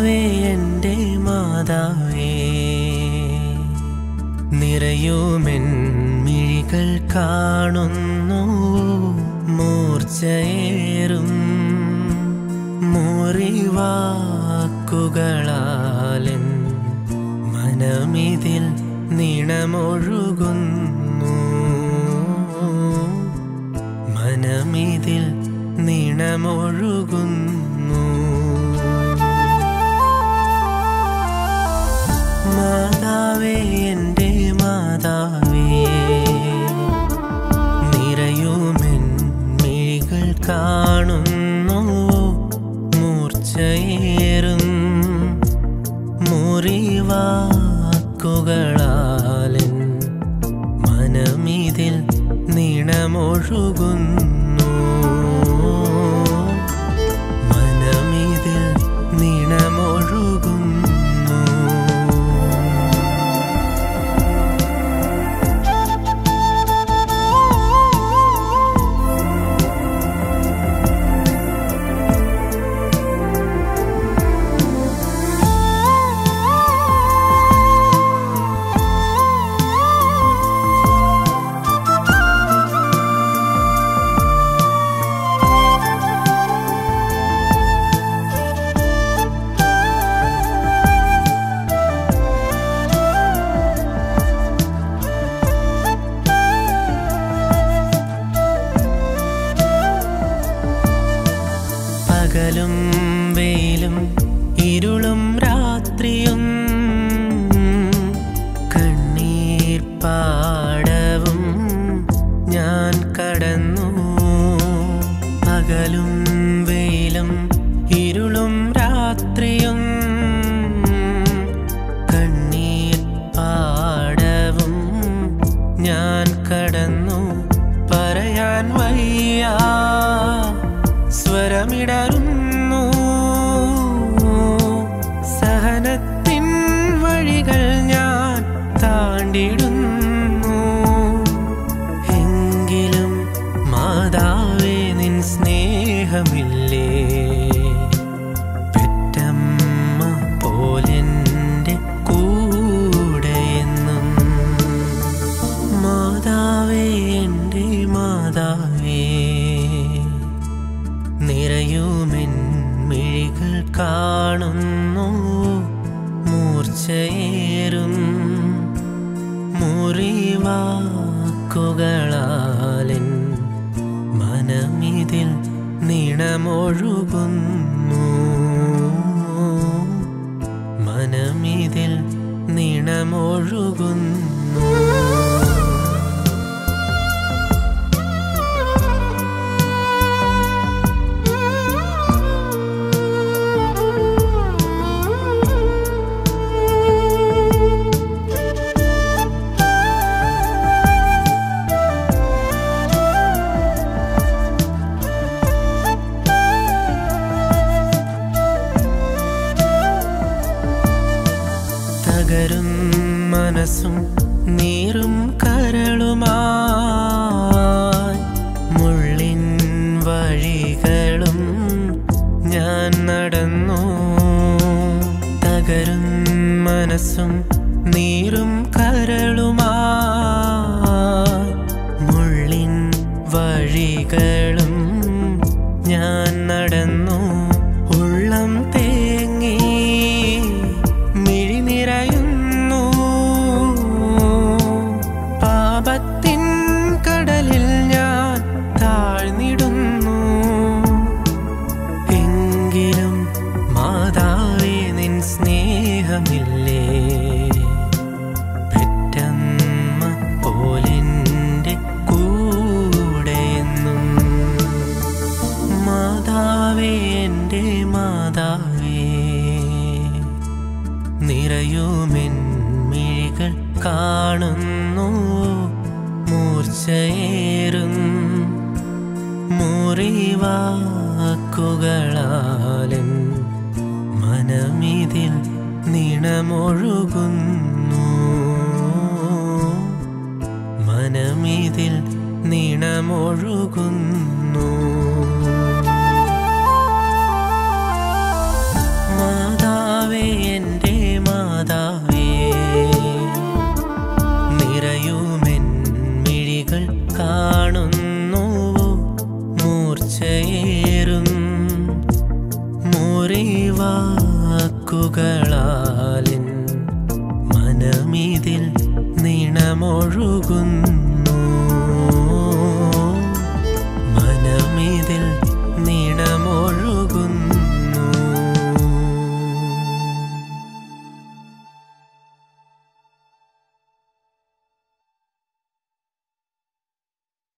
മാതാവേ എൻ്റെ മാതാവേ നിറയുമെൻ മിഴികൾ കാണുന്നു മൂർച്ചയേറും മുറിവാക്കുകളാലൻ മനമിതിൽ നിണമൊഴുകുന്നു മനമിതിൽ നിണമൊഴുകുന്നു മാതാവേ എൻ്റെ മാതാവേ നിറയുമെൻ മിഴികൾ കാണുന്നു മൂർച്ചയേറും മുറിവാക്കുകളാലൻ മനമിതിൽ നിണമൊഴുകുന്നു മനമിതിൽ നിണമൊഴുകുന്നു പകലും വെയിലും ഇരുളും രാത്രിയും കണ്ണീർ പാടവും ഞാൻ കടന്നു പകലും വെയിലും ഇരുളും രാത്രിയും കണ്ണീർ പാടവും ഞാൻ കടന്നു പറയാൻ വയ്യ സ്വരമിടറുന്നു സഹനത്തിൻ വഴികൾ ഞാൻ താണ്ടിടുന്നു എങ്കിലും മാതാവേ നിൻ സ്നേഹമില്ലേ പെറ്റമ്മ പോലെൻ്റെ കൂടെയെന്നും മാതാവേ എൻ്റെ മാതാവേ നിറയുമെൻ മിഴികൾ കാണുന്നു മൂർച്ചയേറും മുറിവാക്കുകളാലൻ മനമിതിൽ നിണമൊഴുകുന്നു മനമിതിൽ നിണമൊഴുകുന്നു തകരും മനസ്സും നീറും കരളുമായി മുള്ളിൻ വഴികളും ഞാൻ നടന്നു തകരും മനസ്സും നീറും കരളുമായി മുള്ളിൻ വഴികളും ഞാൻ നടന്നു ഉള്ളം തേങ്ങി മിഴി നിറയുന്നു പാപത്തിൻ കടലിൽ ഞാൻ താഴ്ന്നിടുന്നു എങ്കിലും മാതാവേ നിൻ സ്നേഹമില്ലേ പെറ്റമ്മ പോലെൻ്റെ കൂടെയെന്നും മാതാവേ എൻ്റെ മാതാവേ നിറയുമെൻ മിഴികൾ കാണുന്നു മൂർച്ചയേറും മുറിവാക്കുകളാലൻ മനമിതിൽ നിണമൊഴുകുന്നു മനമിതിൽ നിണമൊഴുകുന്നു മാതാ മനമിതിൽ നിണമൊഴുകുന്നു